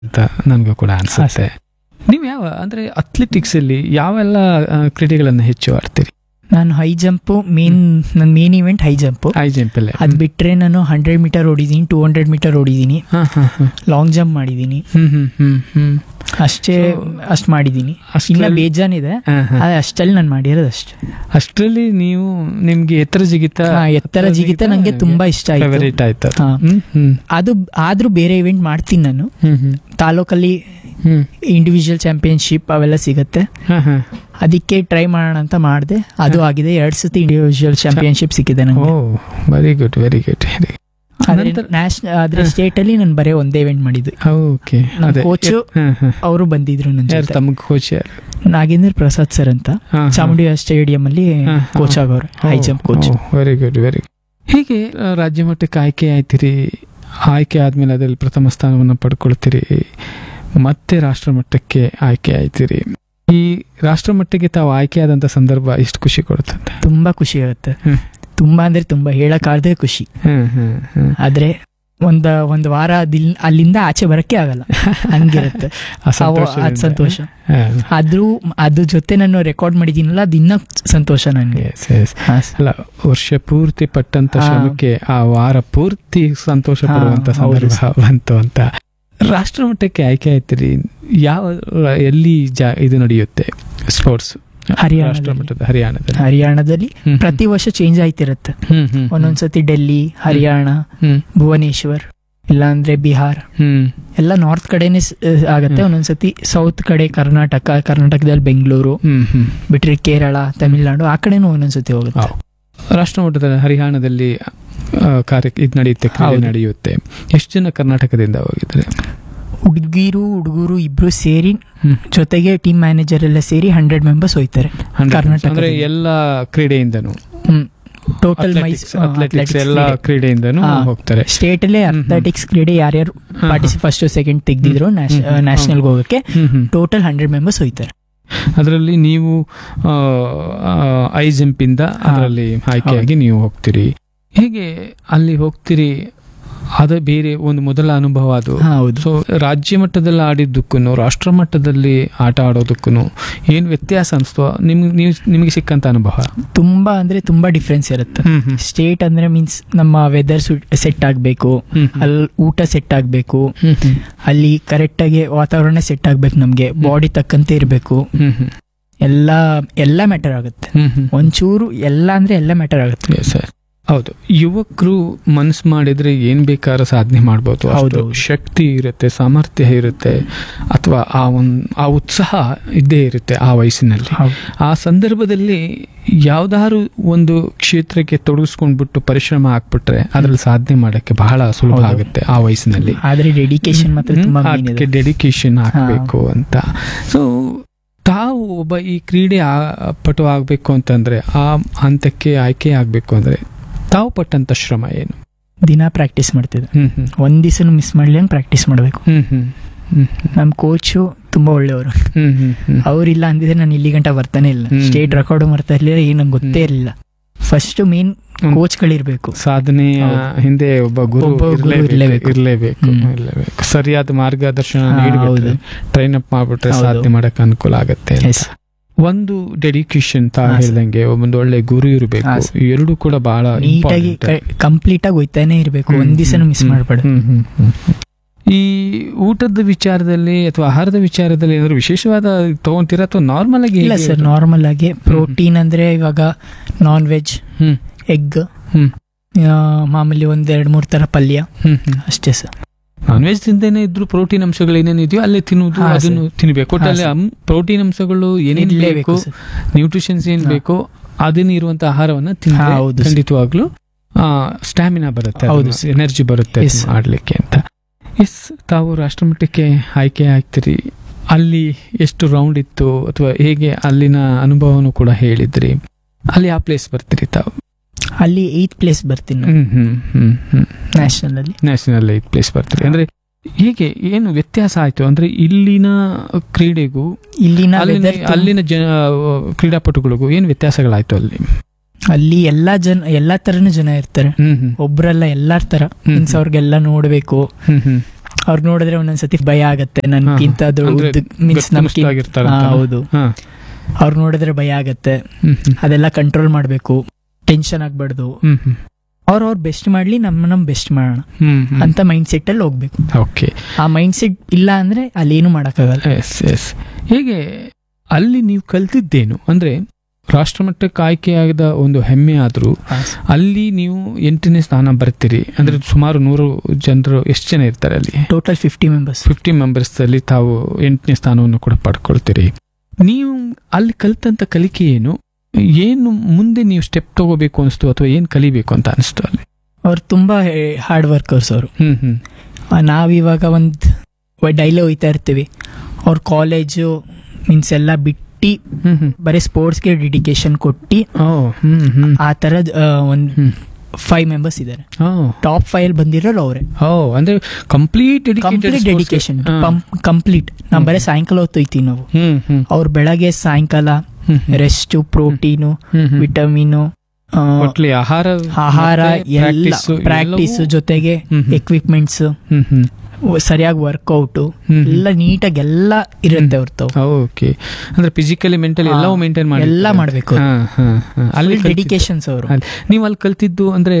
ಅಂತ ನನಗೂ ಕೂಡ ಅನ್ಸುತ್ತೆ ನೀವು ಯಾವ ಅಂದ್ರೆ ಅಥ್ಲೆಟಿಕ್ಸ್ ಅಲ್ಲಿ ಯಾವೆಲ್ಲ ಆ, ಕ್ರೀಡೆಗಳನ್ನ ಹೆಚ್ಚು ಆಡ್ತೀರಿ ನಾನು ಹೈ ಜಂಪ್ ಮೇನ್ ನನ್ನ main event high jump high jump ಅಲ್ಲೇ ಅದ್ ಬಿಟ್ರೆ ನಾನು ಹಂಡ್ರೆಡ್ ಮೀಟರ್ ಓಡಿದೀನಿ ಟೂ ಹಂಡ್ರೆಡ್ ಮೀಟರ್ ಓಡಿದೀನಿ ಹಾ ಹಾ ಹಾ ಲಾಂಗ್ ಜಂಪ್ ಮಾಡಿದೀನಿ ಹ್ಮ್ ಹ್ಮ್ ಹ್ಮ್ ಹ್ಮ್ ಅಷ್ಟೇ So, ಅಷ್ಟ್ ಮಾಡಿದೀನಿ ಇನ್ನ ಅಷ್ಟ್ರಲ್ಲಿ- ಬೇಜಾನಿದೆ ಹಾ, ಹಾ. ಆದ್ರೆ ಅಷ್ಟಲ್ಲಿ ನಾನು ಮಾಡಿರೋದು ಅಷ್ಟೇ ಅಷ್ಟ್ರಲ್ಲಿ ನೀವು ನಿಮ್ಗೆ ಎತ್ತರ ಜಿಗಿತ ಹಾ, ಎತ್ತರ ಜಿಗಿತ ನಂಗೆ ತುಂಬಾ ಇಷ್ಟ ಆಯ್ತು ಫೇವರೇಟ್ ಆಯ್ತು ಅದು. ಹಾ. ಹ್ಮ್ ಹ್ಮ್ ಅದು ಆದ್ರೂ ಬೇರೆ ಇವೆಂಟ್ ಮಾಡ್ತೀನಿ ನಾನು ಹ್ಮ್ ಹ್ಮ್ ತಾಲೂಕಲ್ಲಿ ಹ್ಮ್ ಇಂಡಿವಿಜುವಲ್ ಚಾಂಪಿಯನ್ಶಿಪ್ ಅವೆಲ್ಲ ಸಿಗುತ್ತೆ ಹಾ ಹಾ ಅದಕ್ಕೆ ಟ್ರೈ ಮಾಡೋಣ ಅಂತ ಮಾಡಿದೆ ಅದು ಆಗಿದೆ ಎರಡ್ ಸತಿ ಇಂಡಿವಿಜುವಲ್ ಚಾಂಪಿಯನ್ಶಿಪ್ ಸಿಕ್ಕಿದೆ ಓ ನಂಗೆ ವೆರಿ ಗುಡ್ ವೆರಿ ಗುಡ್ ಆದ್ರೆ ನಂತರ- ನ್ಯಾಷನಲ್ ಆದ್ರೆ ಸ್ಟೇಟ್ ಅಲ್ಲಿ ನಾನು ಬರೀ ಒಂದೇ ಇವೆಂಟ್ ಮಾಡಿದ್ದು ಓಕೆ ನಮ್ ಅದೇ coach- ಹಾ, ಹಾ. ಅವರು ಬಂದಿದ್ರು ನನ್ನ ಯಾರು ಜೊತೆ ತಮ್ಮ ಕೋಚ್ ಯಾರು ನಾಗೇಂದ್ರ ಪ್ರಸಾದ್ ಸರ್ ಅಂತ ಹಾ, ಹಾ. ಚಾಮುಂಡಿ ಸ್ಟೇಡಿಯಂ ಅಲ್ಲಿ ಹಾ, ಹಾ. ಕೋಚ್ ಆಗೋರು high jump coach very good very ಹೀಗೆ ಆ, ರಾಜ್ಯ ಮಟ್ಟಕ್ಕೆ ಆಯ್ಕೆ ಆಯ್ತಿರಿ ಆಯ್ಕೆ ಆದ್ಮೇಲೆ ಅದ್ರಲ್ಲಿ ಪ್ರಥಮ ಸ್ಥಾನವನ್ನು ಪಡ್ಕೊಳ್ತೀರಿ ಮತ್ತೆ ರಾಷ್ಟ್ರ ಮಟ್ಟಕ್ಕೆ ಆಯ್ಕೆ ಆಯ್ತಿರಿ ಈ ರಾಷ್ಟ್ರ ಮಟ್ಟಿಗೆ ತಾವು ಆಯ್ಕೆ ಆದಂತ ಸಂದರ್ಭ ಎಷ್ಟು ಖುಷಿ ಕೊಡುತ್ತಂತೆ ತುಂಬಾ ಖುಷಿ ಆಗುತ್ತೆ ಹ್ಮ್. ತುಂಬಾ ಅಂದ್ರೆ ತುಂಬಾ ಹೇಳಕ್ಕಾಗದೆ ಖುಷಿ ಹ್ಮ್ ಹ್ಮ್ ಹ್ಮ್ ಆದ್ರೆ ಒಂದ ಒಂದ್ ವಾರ ಅದಿಲ್- ಅಲ್ಲಿಂದ ಆಚೆ ಬರಕ್ಕೆ ಆಗಲ್ಲ ಹಂಗಿರುತ್ತೆ ಆ ಅವು- ಸಂತೋಷದಿಂದ. ಅದ್ ಸಂತೋಷ ಹಾ. ಆದ್ರೂ ಅದ್ರ ಜೊತೆ ನಾನು ರೆಕಾರ್ಡ್ ಮಾಡಿದೀನಲ್ಲ ಅದು ಇನ್ನೂ ಸಂತೋಷ ನನಗೆ Yes, yes. ಅಲ್ಲ ವರ್ಷ ಪೂರ್ತಿ ಪಟ್ಟಂತ ಹಾ. ಶ್ರಮಕ್ಕೆ ಆ ವಾರ ಪೂರ್ತಿ ಸಂತೋಷ ಹಾ, ಪಡುವಂತ ಹೌದು ಸಂದರ್ಭ ಬಂತು ಅಂತ ರಾಷ್ಟ್ರ ಮಟ್ಟಕ್ಕೆ ಆಯ್ಕೆ ಆಯ್ತಿರಿ ಯಾವ ಎಲ್ಲಿ ಜಾ- ಇದು ನಡೆಯುತ್ತೆ ಸ್ಪೋರ್ಟ್ಸ್ ಹರಿಯಾಣದಲ್ಲಿ. ರಾಷ್ಟ್ರ ಮಟ್ಟದ ಹರಿಯಾಣದಲ್ಲಿ ಹರಿಯಾಣದಲ್ಲಿ ಹ್ಮ್, ಪ್ರತಿ ವರ್ಷ ಚೇಂಜ್ ಆಯ್ತಿರತ್ತೆ ಹ್ಮ್, ಹ್ಮ್, ಒಂದೊಂದ್ಸತಿ ಡೆಲ್ಲಿ ಹರಿಯಾಣ ಹ್ಮ್, ಭುವನೇಶ್ವರ್ ಇಲ್ಲಾಂದ್ರೆ ಬಿಹಾರ್ ಹ್ಮ್, ಎಲ್ಲ ನಾರ್ತ್ ಕಡೆನೆ ಸ್- ಆಗತ್ತೆ ಹ್ಮ್. ಒಂದೊಂದ್ಸತಿ ಸೌತ್ ಕಡೆ ಕರ್ನಾಟಕ ಕರ್ನಾಟಕದಲ್ಲಿ ಬೆಂಗಳೂರು ಹ್ಮ್, ಹ್ಮ್. ಬಿಟ್ರೆ ಕೇರಳ ತಮಿಳ್ನಾಡು ಆ ಕಡೆನೂ ಒಂದೊಂದ್ಸತಿ ಹೋಗುತ್ತೆ ಹೌದು. ರಾಷ್ಟ್ರ ಮಟ್ಟದ ಹರಿಯಾಣದಲ್ಲಿ ಆ, ಕಾರ್ಯ ಇದು ನಡೆಯುತ್ತೆ ಕ್ರೀಡೆ ಹೌದು. ನಡೆಯುತ್ತೆ ಎಷ್ಟು ಜನ ಕರ್ನಾಟಕದಿಂದ ಹೋಗಿದ್ದಾರೆ ಹುಡುಗಿರು ಹುಡುಗರು ಇಬ್ರು ಸೇರಿ ಹ್ಮ್. ಜೊತೆಗೆ ಟೀಮ್ ಮ್ಯಾನೇಜರ್ ಎಲ್ಲ ಸೇರಿ ಹಂಡ್ರೆಡ್ ಮೆಂಬರ್ಸ್ ಹೋಯ್ತಾರೆ 100 ಕರ್ನಾಟಕದಿಂದ. ಅಂದ್ರೆ ಎಲ್ಲ ಕ್ರೀಡೆಯಿಂದನೂ ಟೋಟಲ್ Athletics- athletics ಎಲ್ಲ ಕ್ರೀಡೆಯಿಂದನೂ ಹಾ. ಹೋಗ್ತಾರೆ ಸ್ಟೇಟ್ ಅಲ್ಲೇ ಹ್ಮ್, ಹ್ಮ್. ಅಥ್ಲೆಟಿಕ್ಸ್ ಕ್ರೀಡೆ ಯಾರ್ಯಾರು ಹಾ, ಪಾರ್ಟಿಸಿ ಫಸ್ಟ್ ಸೆಕೆಂಡ್ ತೆಗ್ದಿದ್ರು ಹ್ಮ್, ಹ್ಮ್, ಹ್ಮ್. ನ್ಯಾಷನಲ್ ಹೋಗಕ್ಕೆ ಹ್ಮ್, ಹ್ಮ್. ಟೋಟಲ್ ಹಂಡ್ರೆಡ್ ಮೆಂಬರ್ಸ್ ಹೋಯ್ತಾರೆ ಅದರಲ್ಲಿ ನೀವು ಆ, ಆ, ಐ ಜಂಪ್ ಇಂದ ಅದರಲ್ಲಿ ಆಯ್ಕೆಯಾಗಿ ನೀವು ಹೋಗ್ತೀರಿ ಹೇಗೆ ಅಲ್ಲಿ ಹೋಗ್ತೀರಿ ಅದ ಬೇರೆ ಒಂದು ಮೊದಲ ಅನುಭವ ಅದು ಹಾ, ಹೌದು ಸೊ ರಾಜ್ಯ ಮಟ್ಟದಲ್ಲಿ ಆಡಿದ್ದಕ್ಕೂ ರಾಷ್ಟ್ರ ಮಟ್ಟದಲ್ಲಿ ಆಟ ಆಡೋದಕ್ಕೂ ಏನ್ ವ್ಯತ್ಯಾಸ ಅನಿಸ್ತು ನಿಮ್ಗೆ ನೀವು ನಿಮಗೆ ಸಿಕ್ಕಂತ ಅನುಭವ ತುಂಬಾ ಅಂದ್ರೆ ತುಂಬಾ ಡಿಫ್ರೆನ್ಸ್ ಇರುತ್ತೆ ಹ್ಮ್, ಹ್ಮ್. ಸ್ಟೇಟ್ ಅಂದ್ರೆ ಮೀನ್ಸ್ ನಮ್ಮ ವೆದರ್ ಸೆಟ್ ಆಗ್ಬೇಕು ಹ್ಮ್, ಹ್ಮ್. ಅಲ್ಲಿ ಊಟ ಸೆಟ್ ಆಗ್ಬೇಕು ಹ್ಮ್, ಹ್ಮ್. ಅಲ್ಲಿ ಕರೆಕ್ಟ್ ಆಗಿ ವಾತಾವರಣ ಸೆಟ್ ಆಗ್ಬೇಕು ನಮ್ಗೆ ಬಾಡಿ ತಕ್ಕಂತೆ ಇರಬೇಕು ಹ್ಮ್, ಹ್ಮ್. ಎಲ್ಲ ಎಲ್ಲ ಮ್ಯಾಟರ್ ಆಗುತ್ತೆ ಹ್ಮ್, ಹ್ಮ್. ಒಂಚೂರು ಎಲ್ಲ ಅಂದ್ರೆ ಎಲ್ಲ ಮ್ಯಾಟರ್ ಆಗುತ್ತೆ Yes, sir. ಹೌದು ಯುವಕರು ಮನಸ್ಸು ಮಾಡಿದ್ರೆ ಏನ್ ಬೇಕಾದ್ರೂ ಸಾಧನೆ ಮಾಡ್ಬೋದು ಅಷ್ಟು ಹೌದು. ಶಕ್ತಿ ಇರುತ್ತೆ ಸಾಮರ್ಥ್ಯ ಇರುತ್ತೆ ಅಥವಾ ಆ ಒಂದ್ ಆ ಉತ್ಸಾಹ ಇದ್ದೇ ಇರುತ್ತೆ ಆ ವಯಸ್ಸಿನಲ್ಲಿ ಆ ಸಂದರ್ಭದಲ್ಲಿ ಯಾವ್ದಾದ್ರು ಒಂದು ಕ್ಷೇತ್ರಕ್ಕೆ ತೊಡಗಿಸ್ಕೊಂಡ್ಬಿಟ್ಟು ಪರಿಶ್ರಮ ಹಾಕ್ಬಿಟ್ರೆ ಅದ್ರಲ್ಲಿ ಸಾಧನೆ ಮಾಡಕ್ಕೆ ಬಹಳ ಸುಲಭ ಹೌದು. ಆಗುತ್ತೆ ಆ ವಯಸ್ಸಿನಲ್ಲಿ ಆದ್ರೆ ಡೆಡಿಕೇಶನ್ ಮಾತ್ರ ತುಂಬಾ ಮೇನ್ ಅದಕ್ಕೆ ಇದೆ ಡೆಡಿಕೇಶನ್ ಹಾಕಬೇಕು ಅಂತ ಸೊ ತಾವು ಒಬ್ಬ ಈ ಕ್ರೀಡೆ ಆ- ಪಟು ಆಗ್ಬೇಕು ಅಂತಂದ್ರೆ ಆ ಹಂತಕ್ಕೆ ಆಯ್ಕೆ ಆಗ್ಬೇಕು ಅಂದ್ರೆ ತಾವು ಪಟ್ಟಂತ ಶ್ರಮ ಏನು ದಿನ ಪ್ರಾಕ್ಟೀಸ್ ಮಾಡ್ತಿದ್ದೆ ಹ್ಮ್ ಹ್ಮ್ ಒಂದ್ ದಿವಸ ಮಿಸ್ ಮಾಡ್ಲಿ ಪ್ರಾಕ್ಟೀಸ್ ಮಾಡ್ಬೇಕು ಹ್ಮ್ ಹ್ಮ್ ಹ್ಮ್ ನಮ್ ಕೋಚು ತುಂಬಾ ಒಳ್ಳೆಯವರು ಹ್ಮ್ ಹ್ಮ್ ಹ್ಮ್ ಅವ್ರಿಲ್ಲ ಅಂದಿದ್ರೆ ನಾನು ಇಲ್ಲಿ ಗಂಟ ಬರ್ತಾನೆ ಇಲ್ಲ ಹ್ಮ್. ಸ್ಟೇಟ್ ರೆಕಾರ್ಡ್ ಮಾಡ್ತಾ ಇರ್ಲಿಲ್ಲ ಏನು ನಂಗೆ ಗೊತ್ತೇ ಹ್ಮ್. ಇರಲಿಲ್ಲ ಫಸ್ಟ್ ಮೇನ್ ಹ್ಮ್. ಕೋಚ್ಗಳಿರ್ಬೇಕು ಸಾಧನೆಯ ಹೌದು. ಹಿಂದೆ ಒಬ್ಬ ಗುರು ಒಬ್ಬ ಗುರು ಇರ್ಲೇಬೇಕು ಇರ್ಲೇಬೇಕು. ಇರ್ಲೇಬೇಕು ಹ್ಮ್. ಇರ್ಲೇಬೇಕು ಸರಿಯಾದ ಮಾರ್ಗದರ್ಶನ ಹಾ, ನೀಡಿಬಿಟ್ರೆ ಹೌದು. ಟ್ರೈನ್ ಅಪ್ ಮಾಡ್ಬಿಟ್ರೆ ಹೌದು. ಸಾಧನೆ ಮಾಡಕ್ ಅನುಕೂಲ ಆಗತ್ತೆ ಅಂತ. Yes. ಒಂದು ಡೆಡಿಕೇಶನ್ ತಾ ಹಾ, ಸರ್. ಹೇಳ್ದಂಗೆ ಒಂದು ಒಳ್ಳೆ ಗುರು ಇರಬೇಕು ಹಾ, ಸರ್. ಎರಡು ಕೂಡ ಬಹಳ ನೀಟಾಗಿ important. ಕಂಪ್ಲೀಟ್ ಆಗಿ ಹೋಯ್ತಾನೆ ಇರ್ಬೇಕು ಒಂದ್ ದಿವಸನೂ ಮಿಸ್ ಹ್ಮ್, ಮಾಡ್ಬೇಡ ಹ್ಮ್, ಹ್ಮ್, ಹ್ಮ್, ಹ್ಮ್. ಈ ಊಟದ ವಿಚಾರದಲ್ಲಿ ಅಥವಾ ಆಹಾರದ ವಿಚಾರದಲ್ಲಿ ಏನಾದ್ರು ವಿಶೇಷವಾದ ತಗೊಂತೀರಾ ಅಥವಾ ನಾರ್ಮಲ್ ಆಗಿ ಇಲ್ಲ ಹೇಗೆ ಸರ್ ಊಟ? ನಾರ್ಮಲ್ ಆಗಿ ಪ್ರೋಟೀನ್ ಅಂದ್ರೆ ಇವಾಗ ನಾನ್ ವೆಜ್ ಹ್ಮ್ ಎಗ್ ಹ್ಮ್ ಮಾಮೂಲಿ ಒಂದ್ ಎರಡ್ ಮೂರ್ ತರ ಪಲ್ಯ ಹ್ಮ್ ಹ್ಮ್ ಅಷ್ಟೇ ಸರ್ ನಾನ್ ವೆಜ್ ತಿಂದೇನೆ ಇದ್ರು ಪ್ರೋಟೀನ್ ಅಂಶಗಳು ಏನೇನಿದೆಯೋ ಅಲ್ಲೇ ತಿನ್ನುವುದು ಹಾ, ಅದನ್ನು ತಿನ್ಬೇಕು ಹಾ, ಒಟ್ಟಲ್ಲಿ ಸರ್. ಪ್ರೋಟೀನ್ ಅಂಶಗಳು ಏನೇನ್ ಇರ್ಲೇಬೇಕು ಬೇಕು ಸರ್. ನ್ಯೂಟ್ರಿಷನ್ಸ್ ಏನ್ ಹಾ. ಬೇಕೋ ಅದನ್ನ ಇರುವಂತ ಆಹಾರವನ್ನ ತಿಂದ್ರೆ ಹಾ, ಹೌದು ಸರ್. ಖಂಡಿತವಾಗ್ಲೂ ಸ್ಟಾಮಿನಾ ಬರುತ್ತೆ ಹೌದು ಸರ್. ಎನರ್ಜಿ ಬರುತ್ತೆ Yes, ಅದನ್ನ sir. ಆಡ್ಲಿಕ್ಕೆ ಅಂತ ಎಸ್ ತಾವು ರಾಷ್ಟ್ರಮಟ್ಟಕ್ಕೆ ಆಯ್ಕೆ ಆಗ್ತೀರಿ ಅಲ್ಲಿ ಎಷ್ಟು ರೌಂಡ್ ಇತ್ತು ಅಥವಾ ಹೇಗೆ ಅಲ್ಲಿನ ಅನುಭವನು ಕೂಡ ಹೇಳಿದ್ರಿ ಅಲ್ಲಿ ಆ ಪ್ಲೇಸ್ ಬರ್ತೀರಿ ತಾವು ಅಲ್ಲಿ ಏತ್ ಪ್ಲೇಸ್ ಬರ್ತೀನಿ ಹ್ಮ್ ಹ್ಮ್ ಹ್ಮ್ ಹ್ಮ್ ನ್ಯಾಷನಲ್ ಅಲ್ಲಿ ನ್ಯಾಷನಲ್ ಏತ್ ಪ್ಲೇಸ್ ಬರ್ತೀರಿ ಅಂದ್ರೆ ಹೇಗೆ ಏನು ವ್ಯತ್ಯಾಸ ಆಯ್ತು ಅಂದ್ರೆ ಇಲ್ಲಿನ ಕ್ರೀಡೆಗೂ ಇಲ್ಲಿನ ಅಲ್ಲಿನ weather ತುಂಬ- ಅಲ್ಲಿನ ಜನ ಕ್ರೀಡಾಪಟುಗಳಿಗೂ ಏನು ವ್ಯತ್ಯಾಸಗಳಾಯ್ತು ಅಲ್ಲಿ ಅಲ್ಲಿ ಎಲ್ಲಾ ಜನ ಎಲ್ಲಾ ತರನು ಜನ ಇರ್ತಾರೆ ಹ್ಮ್ ಹ್ಮ್ ಒಬ್ರಲ್ಲ ಎಲ್ಲಾರ್ ತರ ಹ್ಮ್. ಮೀನ್ಸ್ ಅವ್ರಿಗೆಲ್ಲ ನೋಡ್ಬೇಕು ಹ್ಮ್ ಹ್ಮ್ ಅವ್ರು ನೋಡಿದ್ರೆ ಒಂದೊಂದ್ಸತಿ ಭಯ ಆಗತ್ತೆ ನನ್ಗಿಂತ ಅಂದ್ರೆ ಮೀನ್ಸ್ ಗತ್ತುಮುಷ್ಟಾಗಿರ್ತಾರೆ ನಮ್ಗೆ ಅಂತ. ಹೌದು ಹಾ. ಅವ್ರು ನೋಡಿದ್ರೆ ಭಯ ಆಗತ್ತೆ ಹ್ಮ್ ಹ್ಮ್. ಅದೆಲ್ಲ ಕಂಟ್ರೋಲ್ ಮಾಡ್ಬೇಕು ಟೆನ್ಷನ್ ಆಗ್ಬಾರ್ದು ಹ್ಮ್ ಹ್ಮ್. ಅವ್ರ ಅವ್ರ ಬೆಸ್ಟ್ ಮಾಡ್ಲಿ ನಮ್ಮ ನಮ್ ಬೆಸ್ಟ್ ಮಾಡೋಣ ಹ್ಮ್ ಹ್ಮ್. ಅಂತ ಮೈಂಡ್ ಸೆಟ್ ಅಲ್ಲಿ ಹೋಗ್ಬೇಕು ಓಕೆ ಆ ಮೈಂಡ್ ಸೆಟ್ ಇಲ್ಲ ಅಂದ್ರೆ ಅಲ್ಲಿ ಏನು ಮಾಡಕ್ಕಾಗಲ್ಲ ಎಸ್ ಎಸ್ ಹೇಗೆ ಅಲ್ಲಿ ನೀವು ಕಲ್ತಿದ್ದೇನು ಅಂದ್ರೆ ರಾಷ್ಟ್ರಮಟ್ಟಕ್ಕೆ ಆಯ್ಕೆಯಾದ ಒಂದು ಹೆಮ್ಮೆ ಆದ್ರೂ ಅಲ್ಲಿ ನೀವು ಎಂಟನೇ ಸ್ಥಾನ ಬರ್ತೀರಿ ಅಂದ್ರೆ ಸುಮಾರು ನೂರು ಜನರು ಎಷ್ಟು ಜನ ಇರ್ತಾರೆ ಅಲ್ಲಿ total fifty members fifty members ಅಲ್ಲಿ ತಾವು ಎಂಟನೇ ಸ್ಥಾನವನ್ನು ಕೂಡ ಪಡ್ಕೊಳ್ತೀರಿ ನೀವು ಅಲ್ಲಿ ಕಲ್ತಂತ ಕಲಿಕೆ ಏನು ಏನು ಮುಂದೆ ನೀವು ಸ್ಟೆಪ್ ತಗೋಬೇಕು ಅನಿಸ್ತು ಅಥವಾ ಏನು ಕಲಿಬೇಕು ಅಂತ ಅನಿಸ್ತು ಅಲ್ಲಿ ಅವ್ರು ತುಂಬಾ ಹಾರ್ಡ್ ವರ್ಕರ್ಸ್ ಅವರು ಹ್ಮ್ ಹ್ಮ್ ನಾವಿವಾಗ ಒಂದು ಡೈಲಿ ಹೋಯ್ತಾ ಇರ್ತೀವಿ ಅವ್ರ ಕಾಲೇಜು ಮೀನ್ಸ್ ಎಲ್ಲ ಬಿಟ್ಟು ಹ್ಮ್ ಹ್ಮ್ ಬರೀ ಸ್ಪೋರ್ಟ್ಸ್ಗೆ ಡೆಡಿಕೇಶನ್ ಕೊಟ್ಟು ಓ ಹ್ಮ್ ಹ್ಮ್ ಆ ಥರದ್ ಒಂದು ಹ್ಮ್ ಫೈವ್ ಮೆಂಬರ್ಸ್ ಇದ್ದಾರೆ ಓ ಟಾಪ್ ಫೈವ್ ಬಂದಿರೋರು ಅವರೇ ಓ ಅಂದ್ರೆ ಕಂಪ್ಲೀಟ್ ಕಂಪ್ಲೀಟ್ ಡೆಡಿಕೇಶನ್ ಕಂಪ್ಲೀಟ್ ನಾವು ಬರೀ ಸಾಯಂಕಾಲ ಹೊತ್ತು ಹೋಯ್ತೀವಿ ನಾವು ಹ್ಮ್ ಹ್ಮ್ ಅವ್ರು ಬೆಳಗ್ಗೆ ಸಾಯಂಕಾಲ ಹ್ಮ್ ಹ್ಮ್. ರೆಸ್ಟ್ ಪ್ರೋಟೀನು ಹ್ಮ್ ಹ್ಮ್. ವಿಟಮಿನು ಒಟ್ಲಿ ಆಹಾರ ಆಹಾರ ಮತ್ತೆ ಎಲ್ಲ practice ಪ್ರಾಕ್ಟೀಸ್ ಎಲ್ಲವೂ- ಜೊತೆಗೆ ಹ್ಮ್ ಹ್ಮ್. ಎಕ್ವಿಪ್ಮೆಂಟ್ಸ್ ಹ್ಮ್ ಹ್ಮ್ ಸರಿಯಾಗಿ ವರ್ಕೌಟ್ ಹ್ಮ್. ಎಲ್ಲ ನೀಟಾಗಿ ಎಲ್ಲ ಇರುತ್ತೆ ಅವ್ರದ್ದು ಓಕೆ ಅಂದ್ರೆ ಫಿಸಿಕಲಿ ಮೆಂಟಲಿ ಹಾ. ಎಲ್ಲವೂ ಮೇಂಟೈನ್ ಮಾಡಿ ಎಲ್ಲ ಮಾಡ್ಬೇಕು ಅವ್ರು. ಅಲ್ಲಿ ಕಲ್ತಿದ್ದು. ಡೆಡಿಕೇಶನ್ಸ್ ಅವರು ಅಲ್ಲಿ. ನೀವು ಅಲ್ಲಿ ಕಲ್ತಿದ್ದು ಅಂದ್ರೆ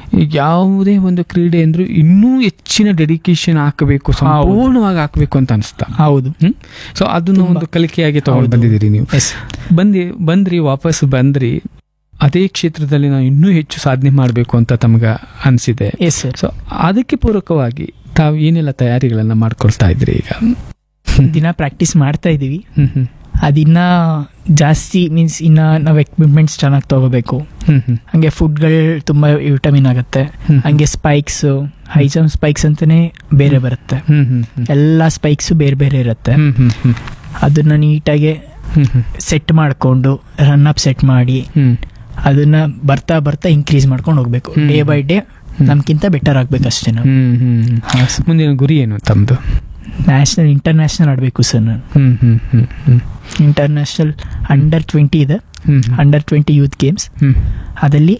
ಯಾವುದೇ ಒಂದು ಕ್ರೀಡೆ ಅಂದ್ರೂ ಇನ್ನೂ ಹೆಚ್ಚಿನ ಡೆಡಿಕೇಶನ್ ಹಾಕಬೇಕು ಸಂಪೂರ್ಣವಾಗಿ ಹಾಕಬೇಕು ಅಂತ ಅನಿಸ್ತಾ ಹೌದು ಹ್ಮ್ ಸೊ ಅದನ್ನು ತುಂಬಾ. ಒಂದು ಕಲಿಕೆಯಾಗಿ ತಗೊಂಡು ಹೌದು. ಬಂದಿದ್ದೀರಿ ನೀವು ಎಸ್ ಬಂದಿ ಬಂದ್ರಿ ವಾಪಸ್ ಬಂದ್ರಿ ಅದೇ ಕ್ಷೇತ್ರದಲ್ಲಿ ನಾವು ಇನ್ನೂ ಹೆಚ್ಚು ಸಾಧನೆ ಮಾಡಬೇಕು ಅಂತ ತಮ್ಗೆ ಅನಿಸಿದೆ ಎಸ್ ಸರ್ ಸೊ ಅದಕ್ಕೆ ಪೂರಕವಾಗಿ ತಾವು ಏನೆಲ್ಲ ತಯಾರಿಗಳನ್ನ ಮಾಡ್ಕೊಳ್ತಾ ಇದ್ರಿ ಈಗ ದಿನ ಪ್ರಾಕ್ಟೀಸ್ ಮಾಡ್ತಾ ಇದೀವಿ ಹ್ಮ್ ಹ್ಮ್ ಅದಿನ್ನ ಜಾಸ್ತಿ ಮೀನ್ಸ್ ಇನ್ನ ನಾವು ಎಕ್ವಿಪ್ಮೆಂಟ್ಸ್ ಚೆನ್ನಾಗಿ ತಗೋಬೇಕು ಹ್ಮ್ ಹ್ಮ್ ಹಂಗೆ ಫುಡ್ಗಳು ತುಂಬಾ ವಿಟಮಿನ್ ಆಗುತ್ತೆ ಹ್ಮ್. ಹಂಗೆ ಸ್ಪೈಕ್ಸ್ ಹೈ ಜಂಪ್ ಸ್ಪೈಕ್ಸ್ ಅಂತಾನೆ ಬೇರೆ ಬರುತ್ತೆ ಹ್ಮ್ ಹ್ಮ್ ಹ್ಮ್ ಎಲ್ಲ ಸ್ಪೈಕ್ಸ್ ಬೇರೆ ಬೇರೆ ಇರುತ್ತೆ ಹ್ಮ್ ಹ್ಮ್ ಹ್ಮ್ ಅದನ್ನ ನೀಟಾಗಿ ಹ್ಮ್ ಹ್ಮ್ ಸೆಟ್ ಮಾಡ್ಕೊಂಡು ರನ್ ಅಪ್ ಸೆಟ್ ಮಾಡಿ ಹ್ಮ್ ಅದನ್ನ ಬರ್ತಾ ಬರ್ತಾ ಇನ್ಕ್ರೀಸ್ ಮಾಡ್ಕೊಂಡು ಹೋಗ್ಬೇಕು ಹ್ಮ್. ಡೇ ಬೈ ಡೇ ನಮ್ಗಿಂತ ಬೆಟರ್ ಆಗ್ಬೇಕು ಅಷ್ಟೇ ನಾವು ಹ್ಮ್ ಹ್ಮ್ ಹ್ಮ್. ಮುಂದಿನ ಗುರಿ ಏನು ತಮ್ದು ನ್ಯಾಷನಲ್ ಇಂಟರ್ನ್ಯಾಷನಲ್ ಆಡ್ಬೇಕು ಸರ್ ನಾನು ಹ್ಮ್ ಹ್ಮ್ ಹ್ಮ್ ಹ್ಮ್ ಇಂಟರ್ನ್ಯಾಷನಲ್ ಅಂಡರ್ ಟ್ವೆಂಟಿ ಇದೆ ಹ್ಮ್ ಅಂಡರ್ ಟ್ವೆಂಟಿ ಯೂತ್ ಗೇಮ್ಸ್ ಹ್ಮ್ ಅದಲ್ಲಿ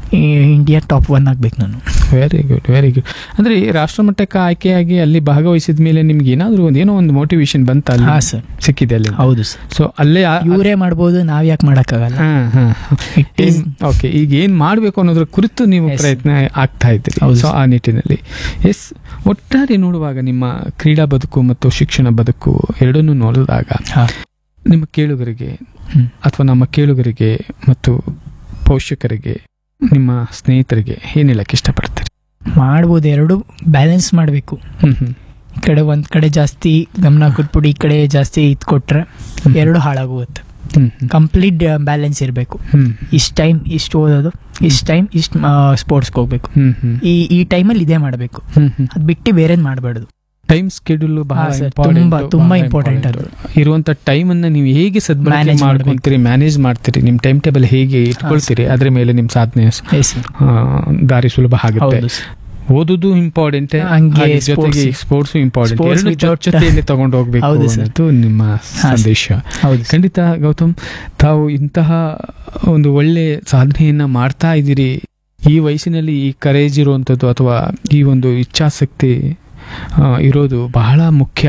ಇಂಡಿಯಾ ಟಾಪ್ ಒನ್ ಆಗ್ಬೇಕು ನಾನು ವೆರಿ ಗುಡ್ ವೆರಿ ಗುಡ್ ಅಂದ್ರೆ ಈ ರಾಷ್ಟ್ರಮಟ್ಟಕ್ಕೆ ಆಯ್ಕೆಯಾಗಿ ಅಲ್ಲಿ ಭಾಗವಹಿಸಿದ ಮೇಲೆ ನಿಮ್ಗೆ ಏನಾದ್ರು ಒಂದು ಏನೋ ಒಂದು ಮೋಟಿವೇಶನ್ ಬಂತ ಅಲ್ಲಿ ಹಾ ಸರ್ ಸಿಕ್ಕಿದೆ ಅಲ್ಲಿ ಹೌದು ಸರ್ ಸೊ ಅಲ್ಲೇ ಆ- ಇವರೇ ಮಾಡ್ಬೋದು ನಾವ್ ಯಾಕೆ ಮಾಡಕ್ಕಾಗಲ್ಲ ಹಾ, ಹಾ. ಇಟ್ ಈಸ್ ಓಕೆ ಈಗ ಏನ್ ಮಾಡ್ಬೇಕು ಅನ್ನೋದ್ರ ಕುರಿತು ನೀವು Yes. ಪ್ರಯತ್ನ ಆಗ್ತಾ ಇದ್ದೀರಿ ಹೌದು ಸೊ sir. ಆ ನಿಟ್ಟಿನಲ್ಲಿ ಎಸ್ ಒಟ್ಟಾರೆ ನೋಡುವಾಗ ನಿಮ್ಮ ಕ್ರೀಡಾ ಬದುಕು ಮತ್ತು ಶಿಕ್ಷಣ ಬದುಕು ಎರಡನ್ನೂ ನೋಡಿದಾಗ ಹಾ. ನಿಮ್ಮ ಕೇಳುಗರಿಗೆ ಹ್ಮ್. ಅಥವಾ ನಮ್ಮ ಕೇಳುಗರಿಗೆ ಮತ್ತು ಪೋಷಕರಿಗೆ ನಿಮ್ಮ ಸ್ನೇಹಿತರಿಗೆ ಏನ್ ಹೇಳಕ್ ಇಷ್ಟಪಡ್ತೀರಿ ಮಾಡ್ಬೋದು ಎರಡು ಬ್ಯಾಲೆನ್ಸ್ ಮಾಡಬೇಕು ಹ್ಮ್ ಹ್ಮ್ ಈ ಕಡೆ ಒಂದ್ ಕಡೆ ಜಾಸ್ತಿ ಗಮನ ಕೊಟ್ಬಿಟ್ಟು ಈ ಕಡೆ ಜಾಸ್ತಿ ಇದ್ ಕೊಟ್ರೆ ಹ್ಮ್. ಎರಡು ಹಾಳಾಗೋಗುತ್ತೆ ಹ್ಮ್ ಹ್ಮ್ ಕಂಪ್ಲೀಟ್ ಬ್ಯಾಲೆನ್ಸ್ ಇರಬೇಕು ಹ್ಮ್ ಇಷ್ಟ ಟೈಮ್ ಇಷ್ಟು ಓದೋದು ಇಷ್ಟ ಟೈಮ್ ಇಷ್ಟು ಸ್ಪೋರ್ಟ್ಸ್ಗೆ ಹೋಗ್ಬೇಕು ಹ್ಮ್ ಹ್ಮ್ ಈ ಈ ಟೈಮಲ್ಲಿ ಇದೇ ಮಾಡಬೇಕು ಹ್ಮ್ ಹ್ಮ್ ಅದ್ ಬಿಟ್ಟು ಬೇರೆದ್ ಮಾಡಬಾರ್ದು ಟೈಮ್ ಸ್ಕೆಡ್ಯೂಲ್ ಬಹಳ ಹಾ, sir. important, ತುಂಬಾ- ತುಂಬಾ ಬಹಳ important important. ಇರುವಂತ ಟೈಮ್ ಅನ್ನ ನೀವು ಹೇಗೆ ಸದ್ಬಳಕೆ Manage ಮಾಡ್ಕೊಂತೀರಿ ಮ್ಯಾನೇಜ್ ಮಾಡ್ತೀರಿ ನಿಮ್ ಟೈಮ್ ಟೇಬಲ್ ಹೇಗೆ ಇಟ್ಕೊಳ್ತೀರಿ ಅದ್ರ ಮೇಲೆ ನಿಮ್ ಸಾಧನೆ ಎಸ್ ಆ, ದಾರಿ ಸುಲಭ ಆಗುತ್ತೆ ಹೌದು sir. ಓದುದು ಇಂಪಾರ್ಟೆಂಟ್ ಹಂಗೆ ಜೊತೆಗೆ sports. ಸ್ಪೋರ್ಟ್ಸ್ ಇಂಪಾರ್ಟೆಂಟ್ Sports ಎರಡು without- ಜೊತೆಯಲ್ಲಿ ತಗೊಂಡು ಹೋಗ್ಬೇಕು ಹೌದು sir. ಅನ್ನೋದು ನಿಮ್ಮ ಹಾ, ಸಂದೇಶ ಹೌದು sir. ಖಂಡಿತ ಗೌತಮ್ ತಾವು ಇಂತಹ ಒಂದು ಒಳ್ಳೆ ಸಾಧನೆಯನ್ನ ಮಾಡ್ತಾ ಇದ್ದೀರಿ ಈ ವಯಸ್ಸಿನಲ್ಲಿ ಈ ಕರೇಜ್ ಇರುವಂಥದ್ದು ಅಥವಾ ಈ ಒಂದು ಇಚ್ಛಾಸಕ್ತಿ ಆ, ಇರೋದು ಬಹಳ ಮುಖ್ಯ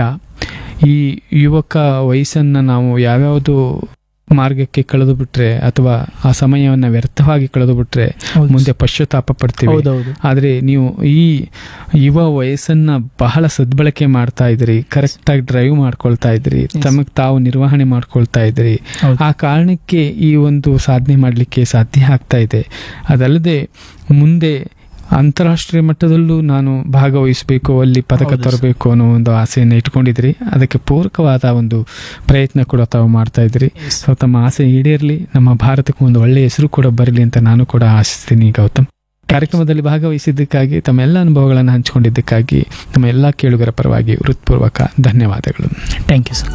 ಈ ಯುವಕ ವಯಸ್ಸನ್ನ ನಾವು ಯಾವ್ಯಾವುದು ಮಾರ್ಗಕ್ಕೆ ಕಳೆದು ಬಿಟ್ರೆ ಅಥವಾ ಆ ಸಮಯವನ್ನ ವ್ಯರ್ಥವಾಗಿ ಕಳೆದು ಬಿಟ್ರೆ ಹೌದು ಮುಂದೆ ಪಶ್ಚಾತ್ತಾಪ ಪಡ್ತೀವಿ ಹೌದೌದು ಆದ್ರೆ ನೀವು ಈ ಯುವ ವಯಸ್ಸನ್ನ ಬಹಳ ಸದ್ಬಳಕೆ ಮಾಡ್ತಾ ಇದ್ರಿ ಕರೆಕ್ಟ್ ಆಗಿ ಡ್ರೈವ್ ಮಾಡ್ಕೊಳ್ತಾ ಇದ್ರಿ Yes. ತಮಗ್ ತಾವು ನಿರ್ವಹಣೆ ಮಾಡ್ಕೊಳ್ತಾ ಇದ್ರಿ ಹೌದು. ಆ ಕಾರಣಕ್ಕೆ ಈ ಒಂದು ಸಾಧನೆ ಮಾಡಲಿಕ್ಕೆ ಸಾಧ್ಯ ಆಗ್ತಾ ಇದೆ ಅದಲ್ಲದೆ ಮುಂದೆ ಅಂತಾರಾಷ್ಟ್ರೀಯ ಮಟ್ಟದಲ್ಲೂ ನಾನು ಭಾಗವಹಿಸಬೇಕು ಅಲ್ಲಿ ಪದಕ ಹೌದು ಸರ್. ತರಬೇಕು ಅನ್ನೋ ಒಂದು ಆಸೆಯನ್ನು ಇಟ್ಕೊಂಡಿದ್ರಿ ಅದಕ್ಕೆ ಪೂರಕವಾದ ಒಂದು ಪ್ರಯತ್ನ ಕೂಡ ತಾವು ಮಾಡ್ತಾ ಇದ್ರಿ Yes. ಸೊ ತಮ್ಮ ಆಸೆ ಈಡೇರಲಿ ನಮ್ಮ ಭಾರತಕ್ಕೆ ಒಂದು ಒಳ್ಳೆಯ ಹೆಸರು ಕೂಡ ಬರಲಿ ಅಂತ ನಾನು ಕೂಡ ಆಶಿಸ್ತೀನಿ ಗೌತಮ್ ಕಾರ್ಯಕ್ರಮದಲ್ಲಿ ಭಾಗವಹಿಸಿದ್ದಕ್ಕಾಗಿ ತಮ್ಮ ಎಲ್ಲ ಅನುಭವಗಳನ್ನು ಹಂಚಿಕೊಂಡಿದ್ದಕ್ಕಾಗಿ ನಮ್ಮ ಎಲ್ಲ ಕೇಳುಗರ ಪರವಾಗಿ ಹೃತ್ಪೂರ್ವಕ ಧನ್ಯವಾದಗಳು ಥ್ಯಾಂಕ್ ಯು ಸರ್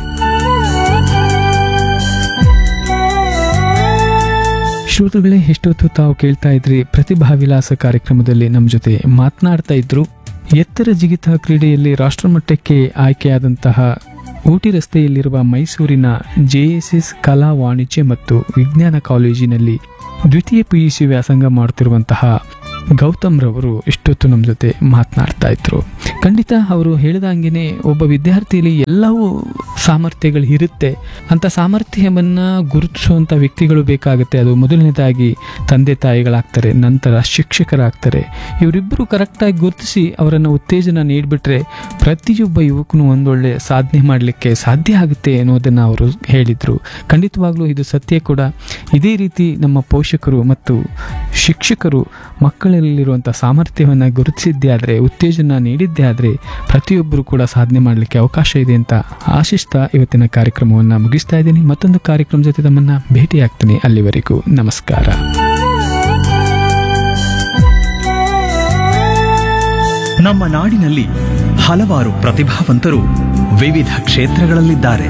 ಶ್ರೋತೃಗಳೇ ಎಷ್ಟೊತ್ತು ತಾವು ಕೇಳ್ತಾ ಇದ್ರಿ ಪ್ರತಿಭಾ ವಿಲಾಸ ಕಾರ್ಯಕ್ರಮದಲ್ಲಿ ನಮ್ಮ ಜೊತೆ ಮಾತನಾಡ್ತಾ ಇದ್ರು ಎತ್ತರ ಜಿಗಿತ ಕ್ರೀಡೆಯಲ್ಲಿ ರಾಷ್ಟ್ರಮಟ್ಟಕ್ಕೆ ಆಯ್ಕೆಯಾದಂತಹ ಊಟಿ ರಸ್ತೆಯಲ್ಲಿರುವ ಮೈಸೂರಿನ ಜೆಎಸ್ಎಸ್ ಕಲಾ ವಾಣಿಜ್ಯ ಮತ್ತು ವಿಜ್ಞಾನ ಕಾಲೇಜಿನಲ್ಲಿ ದ್ವಿತೀಯ ಪಿಯುಸಿ ವ್ಯಾಸಂಗ ಮಾಡುತ್ತಿರುವಂತಹ ಗೌತಮ್ ರವರು ಇಷ್ಟೊತ್ತು ನಮ್ಮ ಜೊತೆ ಮಾತನಾಡ್ತಾ ಇದ್ರು ಖಂಡಿತ ಅವರು ಹೇಳಿದಂಗೆನೆ ಒಬ್ಬ ವಿದ್ಯಾರ್ಥಿಯಲ್ಲಿ ಎಲ್ಲವೂ ಸಾಮರ್ಥ್ಯಗಳು ಇರುತ್ತೆ ಅಂತ ಸಾಮರ್ಥ್ಯವನ್ನು ಗುರುತಿಸುವಂಥ ವ್ಯಕ್ತಿಗಳು ಬೇಕಾಗುತ್ತೆ ಅದು ಮೊದಲನೇದಾಗಿ ತಂದೆ ತಾಯಿಗಳಾಗ್ತಾರೆ ನಂತರ ಶಿಕ್ಷಕರಾಗ್ತಾರೆ ಇವರಿಬ್ಬರು ಕರೆಕ್ಟಾಗಿ ಗುರುತಿಸಿ ಅವರನ್ನು ಉತ್ತೇಜನ ನೀಡಿಬಿಟ್ರೆ ಪ್ರತಿಯೊಬ್ಬ ಯುವಕನು ಒಂದೊಳ್ಳೆ ಸಾಧನೆ ಮಾಡಲಿಕ್ಕೆ ಸಾಧ್ಯ ಆಗುತ್ತೆ ಅನ್ನೋದನ್ನು ಅವರು ಹೇಳಿದರು ಖಂಡಿತವಾಗ್ಲೂ ಇದು ಸತ್ಯ ಕೂಡ ಇದೇ ರೀತಿ ನಮ್ಮ ಪೋಷಕರು ಮತ್ತು ಶಿಕ್ಷಕರು ಮಕ್ಕಳಲ್ಲಿರುವಂಥ ಸಾಮರ್ಥ್ಯವನ್ನು ಗುರುತಿಸಿದ್ದೇ ಆದರೆ ಉತ್ತೇಜನ ನೀಡಿದ್ದೇ ಆದರೆ ಪ್ರತಿಯೊಬ್ಬರು ಕೂಡ ಸಾಧನೆ ಮಾಡಲಿಕ್ಕೆ ಅವಕಾಶ ಇದೆ ಅಂತ ಆಶಿಸ್ತಾ ಇವತ್ತಿನ ಕಾರ್ಯಕ್ರಮವನ್ನು ಮುಗಿಸ್ತಾ ಇದ್ದೀನಿ ಮತ್ತೊಂದು ಕಾರ್ಯಕ್ರಮ ಜೊತೆ ತಮ್ಮನ್ನು ಭೇಟಿಯಾಗ್ತೀನಿ ಅಲ್ಲಿವರೆಗೂ ನಮಸ್ಕಾರ ನಮ್ಮ ನಾಡಿನಲ್ಲಿ ಹಲವಾರು ಪ್ರತಿಭಾವಂತರು ವಿವಿಧ ಕ್ಷೇತ್ರಗಳಲ್ಲಿದ್ದಾರೆ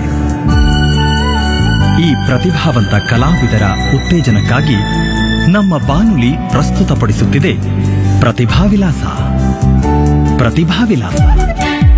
ಈ ಪ್ರತಿಭಾವಂತ ಕಲಾವಿದರ ಉತ್ತೇಜನಕ್ಕಾಗಿ ನಮ್ಮ ಬಾನುಲಿ ಪ್ರಸ್ತುತಪಡಿಸುತ್ತಿದೆ ಪ್ರತಿಭಾವಿಲಾಸ ಪ್ರತಿಭಾವಿಲಾಸ